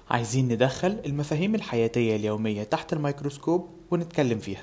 عايزين ندخل المفاهيم الحياتية اليومية تحت الميكروسكوب ونتكلم فيها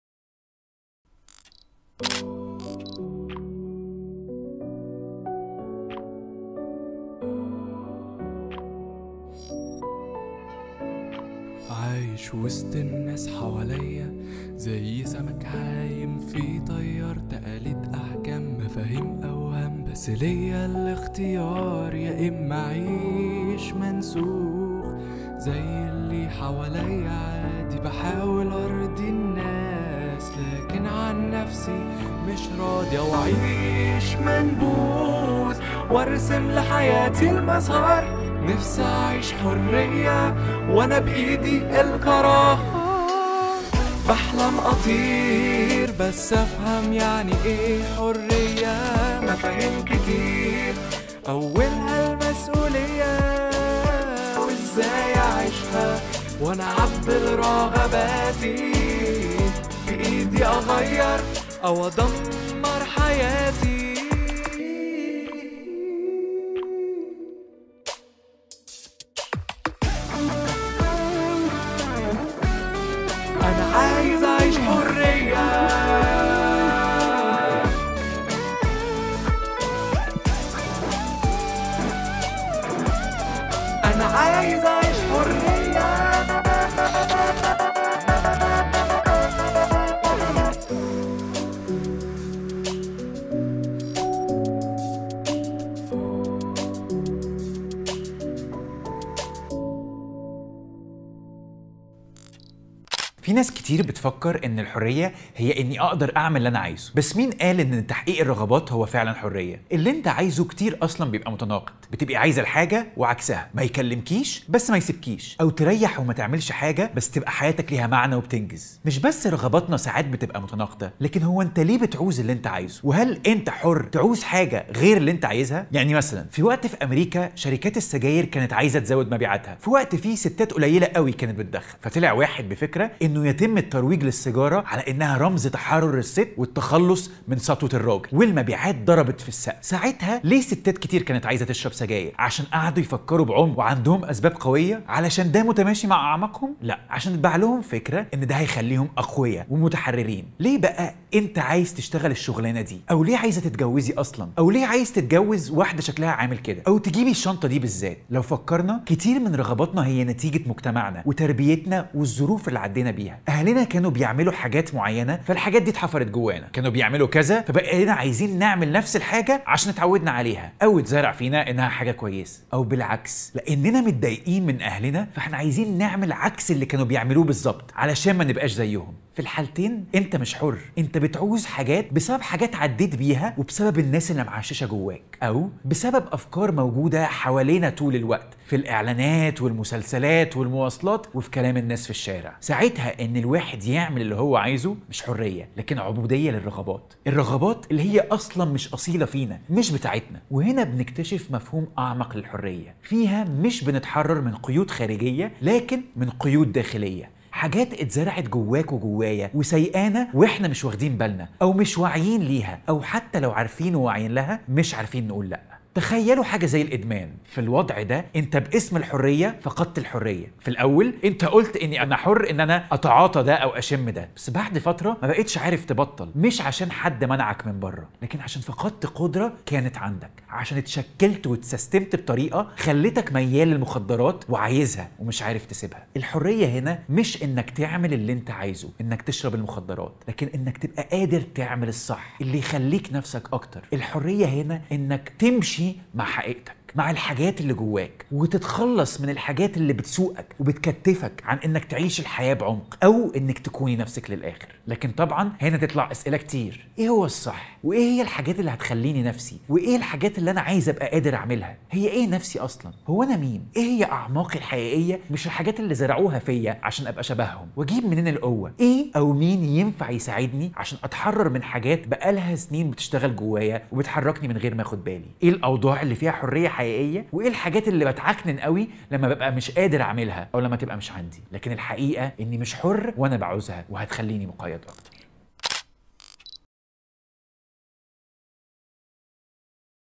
عايش وسط الناس حواليا زي سمك عايم في طيار تقاليد احكام مفاهيم اوهام بس ليا الاختيار يا اما اعيش منسوخ زي اللي حواليا عادي بحاول ارضي الناس لكن عن نفسي مش راضي واعيش منبوذ وارسم لحياتي المسار نفسي اعيش حرية وانا بايدي القرار بحلم اطير بس افهم يعني ايه حرية مفاهيم كتير اولها المسؤولية وازاي اعيشها وانا اعبر رغباتي بايدي اغير او ادمر حياتي انا عايز اعيش حرية انا عايز اعيش حرية في ناس كتير بتفكر ان الحريه هي اني اقدر اعمل اللي انا عايزه بس مين قال ان تحقيق الرغبات هو فعلا حريه اللي انت عايزه كتير اصلا بيبقى متناقض بتبقي عايزه الحاجه وعكسها ما يكلمكيش بس ما يسيبكيش او تريح وما تعملش حاجه بس تبقى حياتك ليها معنى وبتنجز مش بس رغباتنا ساعات بتبقى متناقضه لكن هو انت ليه بتعوز اللي انت عايزه وهل انت حر تعوز حاجه غير اللي انت عايزها يعني مثلا في وقت في امريكا شركات السجاير كانت عايزه تزود مبيعاتها في وقت فيه ستات قليله قوي كانت بتدخن فطلع واحد بفكره انه يتم الترويج للسيجاره على انها رمز تحرر الست والتخلص من سطوه الراجل والمبيعات ضربت في السقف ساعتها ليه ستات كتير كانت عايزه تشرب سجاير عشان قعدوا يفكروا بعمق وعندهم اسباب قويه علشان ده متماشي مع اعماقهم لا عشان اتباع لهم فكره ان ده هيخليهم اقوياء ومتحررين ليه بقى انت عايز تشتغل الشغلانه دي او ليه عايزه تتجوزي اصلا او ليه عايز تتجوز واحده شكلها عامل كده او تجيبي الشنطه دي بالذات لو فكرنا كتير من رغباتنا هي نتيجه مجتمعنا وتربيتنا والظروف اللي عدينا بيها اهلنا كانوا بيعملوا حاجات معينه فالحاجات دي اتحفرت جوانا كانوا بيعملوا كذا فبقى لنا عايزين نعمل نفس الحاجه عشان اتعودنا عليها او اتزرع فينا انها حاجه كويسه او بالعكس لاننا متضايقين من اهلنا فاحنا عايزين نعمل عكس اللي كانوا بيعملوه بالظبط علشان ما نبقاش زيهم في الحالتين انت مش حر انت بتعوز حاجات بسبب حاجات عديت بيها وبسبب الناس اللي معششه جواك او بسبب افكار موجوده حوالينا طول الوقت في الاعلانات والمسلسلات والمواصلات وفي كلام الناس في الشارع ساعتها ان الواحد يعمل اللي هو عايزه مش حريه لكن عبوديه للرغبات الرغبات اللي هي اصلا مش اصيله فينا مش بتاعتنا وهنا بنكتشف مفهوم اعمق للحريه فيها مش بنتحرر من قيود خارجيه لكن من قيود داخليه حاجات اتزرعت جواك وجوايا وسيئانة واحنا مش واخدين بالنا او مش واعيين ليها او حتى لو عارفين وواعيين لها مش عارفين نقول لا تخيلوا حاجة زي الإدمان في الوضع ده أنت باسم الحرية فقدت الحرية في الأول أنت قلت إني أنا حر إن أنا أتعاطى ده أو أشم ده بس بعد فترة ما بقتش عارف تبطل مش عشان حد منعك من بره لكن عشان فقدت قدرة كانت عندك عشان اتشكلت واتسيستمت بطريقة خلتك ميال للمخدرات وعايزها ومش عارف تسيبها الحرية هنا مش إنك تعمل اللي أنت عايزه إنك تشرب المخدرات لكن إنك تبقى قادر تعمل الصح اللي يخليك نفسك أكتر الحرية هنا إنك تمشي مع حقيقتك مع الحاجات اللي جواك وتتخلص من الحاجات اللي بتسوقك وبتكتفك عن انك تعيش الحياه بعمق او انك تكوني نفسك للاخر لكن طبعا هنا تطلع اسئله كتير ايه هو الصح وايه هي الحاجات اللي هتخليني نفسي وايه الحاجات اللي انا عايز ابقى قادر اعملها هي ايه نفسي اصلا هو انا مين ايه هي اعماقي الحقيقيه مش الحاجات اللي زرعوها فيا عشان ابقى شبههم واجيب منين القوه ايه او مين ينفع يساعدني عشان اتحرر من حاجات بقالها سنين بتشتغل جوايا وبتحركني من غير ما اخد بالي ايه الاوضاع اللي فيها حريه حقيقيه وايه الحاجات اللي بتعكنن قوي لما ببقى مش قادر اعملها او لما تبقى مش عندي لكن الحقيقه اني مش حر وانا بعوزها وهتخليني مقيد اكتر